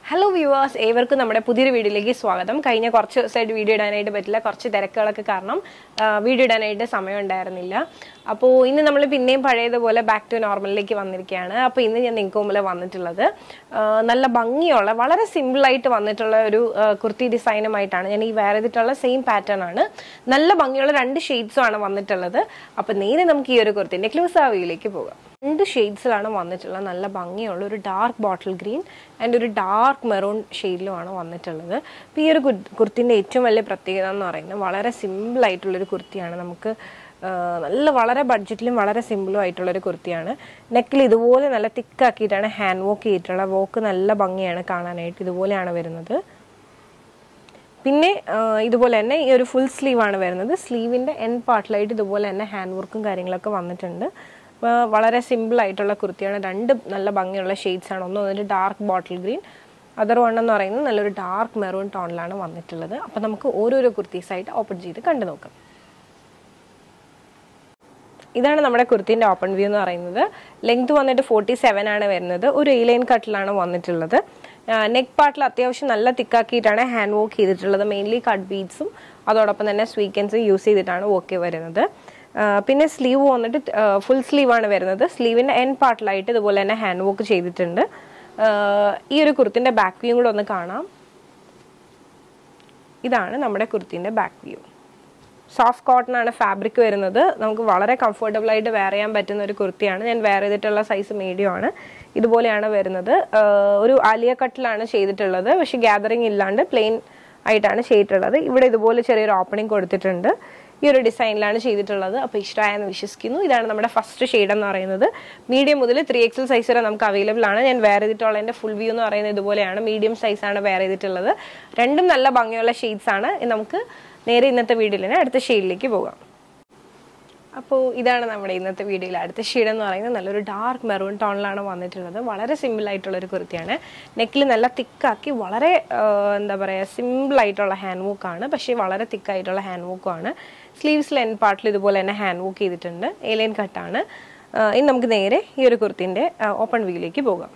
hello viewers ഏവർക്കും നമ്മുടെ പുതിയൊരു വീഡിയോയിലേക്ക് സ്വാഗതം കഴിഞ്ഞ കുറച്ച് ദിവസമായിട്ട് വീഡിയോ ഇടാനായിട്ട് പറ്റില്ല കുറച്ച് തിരക്കുകളൊക്കെ കാരണം ആ, വീഡിയോ ഇടാനായിട്ട് സമയം ഉണ്ടായിരുന്നില്ല അപ്പോൾ ഇന്ന് നമ്മൾ പിന്നെയും പഴയതുപോലെ ബാക്ക് ടു നോർമലിലേക്ക് വന്നിരിക്കുകയാണ് അപ്പോൾ ഇന്ന് ഞാൻ നിങ്ങൾക്ക് മുമ്പിൽ വന്നിട്ടുള്ളത് ആ, നല്ല ഭംഗിയുള്ള വളരെ സിമ്പിളായിട്ട് വന്നിട്ടുള്ള ഒരു ആ, കുർത്തി ഡിസൈനുമായിട്ടാണ് ഞാൻ ഈ വേറെ ചെയ്തിട്ടുള്ള സെയിം പാറ്റേൺ ആണ് നല്ല ഭംഗിയുള്ള രണ്ട് ഷെയ്ഡ്സും ആണ് വന്നിട്ടുള്ളത് അപ്പോൾ നേരെ നമുക്ക് ഈ ഒരു കുർത്തിൻ്റെ ക്ലൂസ് ആവിയിലേക്ക് പോകാം രണ്ട് ഷെയ്ഡ്സിലാണ് വന്നിട്ടുള്ളത് നല്ല ഭംഗിയുള്ള ഒരു ഡാർക്ക് ബോട്ടിൽ ഗ്രീൻ ആൻഡ് ഒരു ഡാർക്ക് മെറൂൺ ഷെയ്ഡിലുമാണ് വന്നിട്ടുള്ളത് അപ്പോൾ ഈ ഒരു കുർ- കുർത്തിൻ്റെ ഏറ്റവും വലിയ പ്രത്യേകത എന്ന് പറയുന്നത് വളരെ സിമ്പിൾ ആയിട്ടുള്ളൊരു കുർത്തിയാണ് നമുക്ക് ആ, നല്ല വളരെ ബഡ്ജറ്റിലും വളരെ സിമ്പിളും ആയിട്ടുള്ളൊരു കുർത്തിയാണ് നെക്കിൽ ഇതുപോലെ നല്ല തിക്കാക്കിയിട്ടാണ് ഹാൻഡ് വർക്ക് ചെയ്തിട്ടുള്ള വോക്ക് നല്ല ഭംഗിയാണ് കാണാനായിട്ട് ഇതുപോലെയാണ് വരുന്നത് പിന്നെ ആ, ഇതുപോലെ തന്നെ ഈ ഒരു ഫുൾ സ്ലീവ് ആണ് വരുന്നത് സ്ലീവിൻ്റെ എൻ പാർട്ടിലായിട്ട് ഇതുപോലെ തന്നെ ഹാൻഡ് വർക്കും കാര്യങ്ങളൊക്കെ വന്നിട്ടുണ്ട് അപ്പോൾ വളരെ സിമ്പിൾ ആയിട്ടുള്ള കുർത്തിയാണ് രണ്ട് നല്ല ഭംഗിയുള്ള ഷെയ്ഡ്സ് ആണ് ഒന്ന് വന്നിട്ട് dark bottle green other one എന്ന് പറയുന്നത് നല്ലൊരു ഡാർക്ക് മെറൂൺ ടോണിലാണ് വന്നിട്ടുള്ളത് അപ്പോൾ നമുക്ക് ഓരോരോ കുർത്തീസായിട്ട് ഓപ്പൺ ചെയ്ത് കണ്ടു നോക്കാം ഇതാണ് നമ്മുടെ കുർത്തിന്റെ ഓപ്പൺ വ്യൂ എന്ന് പറയുന്നത് ലെങ്ത് വന്നിട്ട് ഫോർട്ടി സെവൻ ആണ് വരുന്നത് ഒരു എയിലൈൻ കട്ടിലാണ് വന്നിട്ടുള്ളത് നെക്ക് പാർട്ടിൽ അത്യാവശ്യം നല്ല തിക്കാക്കിയിട്ടാണ് ഹാൻഡ് വർക്ക് ചെയ്തിട്ടുള്ളത് മെയിൻലി കട്ട് ബീഡ്സും അതോടൊപ്പം തന്നെ സ്വീക്കൻസും യൂസ് ചെയ്തിട്ടാണ് വർക്ക് വരുന്നത് ആ, പിന്നെ സ്ലീവ് വന്നിട്ട് ഫുൾ സ്ലീവ് ആണ് വരുന്നത് സ്ലീവിന്റെ എൻ പാർട്ടിലായിട്ട് ഇതുപോലെ തന്നെ ഹാൻഡ് വർക്ക് ചെയ്തിട്ടുണ്ട് ആ, ഈ ഒരു കുർത്തിന്റെ ബാക്ക് വ്യൂ കൂടെ ഒന്ന് കാണാം ഇതാണ് നമ്മുടെ കുർത്തിന്റെ ബാക്ക് വ്യൂ സോഫ്റ്റ് കോട്ടൺ ആണ് ഫാബ്രിക് വരുന്നത് നമുക്ക് വളരെ കംഫർട്ടബിൾ ആയിട്ട് വെയർ ചെയ്യാൻ പറ്റുന്ന ഒരു കുർത്തിയാണ് ഞാൻ വെയർ ചെയ്തിട്ടുള്ള സൈസ് മീഡിയം ആണ് ഇതുപോലെയാണ് വരുന്നത് ആഹ് ഒരു ആലിയ കട്ടിലാണ് ചെയ്തിട്ടുള്ളത് പക്ഷെ ഗ്യാതറിംഗ് ഇല്ലാണ്ട് പ്ലെയിൻ ആയിട്ടാണ് ചെയ്തിട്ടുള്ളത് ഇവിടെ ഇതുപോലെ ചെറിയൊരു ഓപ്പണിംഗ് കൊടുത്തിട്ടുണ്ട് ഈ ഒരു ഡിസൈനിലാണ് ചെയ്തിട്ടുള്ളത് അപ്പോൾ ഇഷ്ടമായെന്ന് വിശ്വസിക്കുന്നു ഇതാണ് നമ്മുടെ ഫസ്റ്റ് ഷെയ്ഡ് എന്ന് പറയുന്നത് മീഡിയം മുതൽ ത്രീ എക്സൽ സൈസ് വരെ നമുക്ക് അവൈലബിൾ ആണ് ഞാൻ വെയർ ചെയ്തിട്ടുള്ള എൻ്റെ ഫുൾ വ്യൂ എന്ന് പറയുന്നത് ഇതുപോലെയാണ് മീഡിയം സൈസാണ് വെയർ ചെയ്തിട്ടുള്ളത് രണ്ടും നല്ല ഭംഗിയുള്ള ഷെയ്ഡ്സ് ആണ് ഇനി നമുക്ക് നേരെ ഇന്നത്തെ വീഡിയോയിൽ തന്നെ അടുത്ത ഷെയ്ഡിലേക്ക് പോകാം അപ്പോൾ ഇതാണ് നമ്മുടെ ഇന്നത്തെ വീഡിയോയിൽ അടുത്ത ഷെയ്ഡ് എന്ന് പറയുന്നത് നല്ലൊരു ഡാർക്ക് മെറൂൺ ടോണിലാണ് വന്നിട്ടുള്ളത് വളരെ സിമ്പിൾ ആയിട്ടുള്ള ഒരു കുർത്തിയാണ് നെക്കിൽ നല്ല തിക്കാക്കി വളരെ ആ, എന്താ പറയുക സിമ്പിൾ ആയിട്ടുള്ള ഹാൻഡ് വൂക്കാണ് പക്ഷേ വളരെ തിക്കായിട്ടുള്ള ഹാൻഡ് വൂക്കാണ് സ്ലീവ്സ് ലെൻ പാർട്ടിൽ ഇതുപോലെ തന്നെ ഹാൻഡ് വൂക്ക് ചെയ്തിട്ടുണ്ട് ഏലിയൻ കട്ടാണ് ഇനി നമുക്ക് നേരെ ഈ ഒരു കുർത്തിൻ്റെ ഓപ്പൺ വ്യൂയിലേക്ക് പോകാം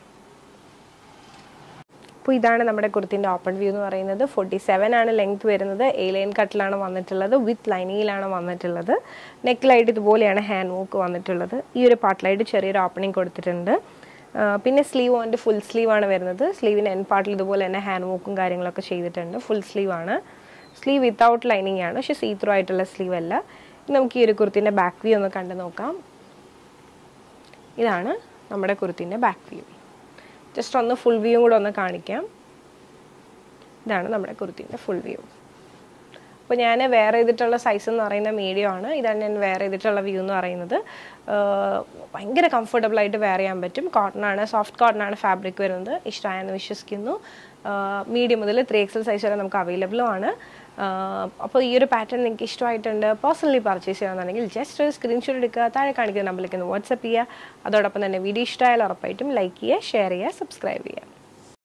അപ്പോൾ ഇതാണ് നമ്മുടെ കുർത്തിൻ്റെ ഓപ്പൺ വ്യൂ എന്ന് പറയുന്നത് ഫോർട്ടി സെവൻ ആണ് ലെങ്ത് വരുന്നത് എ ലൈൻ കട്ടിലാണ് വന്നിട്ടുള്ളത് വിത്ത് ലൈനിങ്ങിലാണ് വന്നിട്ടുള്ളത് നെക്കിലായിട്ട് ഇതുപോലെയാണ് ഹാൻഡ് വർക്ക് വന്നിട്ടുള്ളത് ഈ ഒരു പാർട്ടിലായിട്ട് ചെറിയൊരു ഓപ്പണിംഗ് കൊടുത്തിട്ടുണ്ട് ആ, പിന്നെ സ്ലീവ് വന്നിട്ട് ഫുൾ സ്ലീവ് ആണ് വരുന്നത് സ്ലീവിൻ്റെ എൻ പാർട്ടിൽ ഇതുപോലെ തന്നെ ഹാൻഡ് വർക്കും കാര്യങ്ങളൊക്കെ ചെയ്തിട്ടുണ്ട് ഫുൾ സ്ലീവ് ആണ് സ്ലീവ് വിത്തൗട്ട് ലൈനിങ് ആണ് പക്ഷേ സീ ത്രൂ ആയിട്ടുള്ള സ്ലീവ് അല്ല ഇനി നമുക്ക് ഈ ഒരു കുർത്തിൻ്റെ ബാക്ക് വ്യൂ ഒന്ന് കണ്ടു നോക്കാം ഇതാണ് നമ്മുടെ കുർത്തിൻ്റെ ബാക്ക് വ്യൂ ജസ്റ്റ് ഒന്ന് ഫുൾ വ്യൂ കൂടെ ഒന്ന് കാണിക്കാം ഇതാണ് നമ്മുടെ കുർത്തിൻ്റെ ഫുൾ വ്യൂ അപ്പോൾ ഞാൻ വെയർ ചെയ്തിട്ടുള്ള സൈസ് എന്ന് പറയുന്നത് മീഡിയം ആണ് ഇതാണ് ഞാൻ വെയർ ചെയ്തിട്ടുള്ള വ്യൂ എന്ന് പറയുന്നത് ആഹ് ഭയങ്കര കംഫർട്ടബിൾ ആയിട്ട് വെയർ ചെയ്യാൻ പറ്റും കോട്ടൺ ആണ് സോഫ്റ്റ് കോട്ടൺ ആണ് ഫാബ്രിക് വരുന്നത് ഇഷ്ടമായെന്ന് വിശ്വസിക്കുന്നു മീഡിയം മുതൽ ത്രീ എക്സൽ സൈസ് വരെ നമുക്ക് അവൈലബിളും ആണ് ആഹ് അപ്പോൾ ഈ ഒരു പാറ്റേൺ നിങ്ങൾക്ക് ഇഷ്ടമായിട്ടുണ്ട് പേഴ്സണലി പർച്ചേസ് ചെയ്യണമെന്നുണ്ടെങ്കിൽ ജസ്റ്റ് ഒരു സ്ക്രീൻഷോട്ട് എടുക്കുക താഴെ കാണിക്കുന്ന നമ്പറിലേക്ക് ഒന്ന് വാട്സപ്പ് ചെയ്യുക അതോടൊപ്പം തന്നെ വീഡിയോ ഇഷ്ടമായാൽ ഉറപ്പായിട്ടും ലൈക്ക് ചെയ്യുക ഷെയർ ചെയ്യുക സബ്സ്ക്രൈബ് ചെയ്യുക